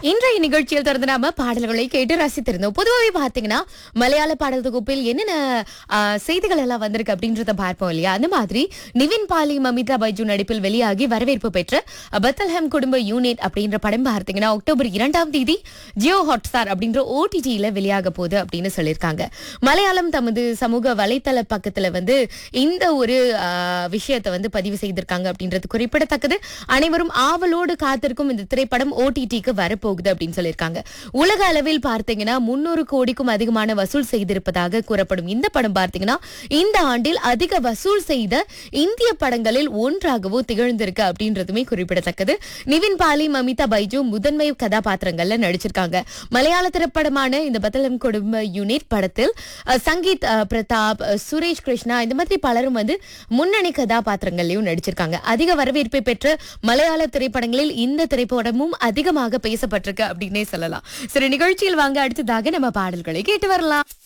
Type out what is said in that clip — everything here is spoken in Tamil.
இன்றைய நிகழ்ச்சியில் தொடர்ந்து நாம பாடல்களை கேட்டு ரசித்திருந்தோம் பொதுவாகவே பாத்தீங்கன்னா மலையாள பாடல் தொகுப்பில் என்னென்ன ஆ, செய்திகள் எல்லாம் வந்திருக்கு அப்படின்றத பார்ப்போம் இல்லையா அந்த மாதிரி நிவின் பாலி மமிதா பைஜு நடிப்பில் வெளியாகி வரவேற்பு பெற்ற பத்தல்ஹம் குடும்ப யூனிட் அப்படின்ற படம் பார்த்தீங்கன்னா அக்டோபர் இரண்டாம் தேதி ஜியோ ஹாட்ஸ்டார் அப்படின்ற ஓடிடியில வெளியாக போகுது அப்படின்னு சொல்லியிருக்காங்க மலையாளம் தமது சமூக வலைத்தள பக்கத்துல வந்து இந்த ஒரு ஆ, விஷயத்தை வந்து பதிவு செய்திருக்காங்க அப்படின்றது குறிப்பிடத்தக்கது அனைவரும் ஆவலோடு காத்திருக்கும் இந்த திரைப்படம் ஓடிடிக்கு வரப்போகுது அப்படின்னு சொல்லியிருக்காங்க உலக அளவில் பார்த்தீங்கன்னா முன்னூறு கோடிக்கும் அதிகமான வசூல் செய்திருப்பதாக கூறப்படும் இந்த படம் பார்த்தீங்கன்னா இந்த ஆண்டில் அதிக வசூல் செய்த இந்திய படங்களில் ஒன்றாகவும் திகழ்ந்திருக்கு அப்படின்றதுமே குறிப்பிடத்தக்கது நிவின் பாலி மமிதா பைஜு முதன்மை கதாபாத்திரங்கள்ல நடிச்சிருக்காங்க மலையாள திரைப்படமான இந்த பத்தலம் குடும்ப யூனிட் படத்தில் அஹ், சங்கீத் அஹ், பிரதாப் அஹ், சுரேஷ் கிருஷ்ணா இந்த மாதிரி பலரும் வந்து முன்னணி கதாபாத்திரங்களையும் நடிச்சிருக்காங்க அதிக வரவேற்பை பெற்ற மலையாள திரைப்படங்களில் இந்த திரைப்படமும் அதிகமாக பேசப்பட்டிருக்கு அப்படின்னே சொல்லலாம் சரி நிகழ்ச்சியில் வாங்க அடுத்ததாக நம்ம பாடல்களை கேட்டு வரலாம்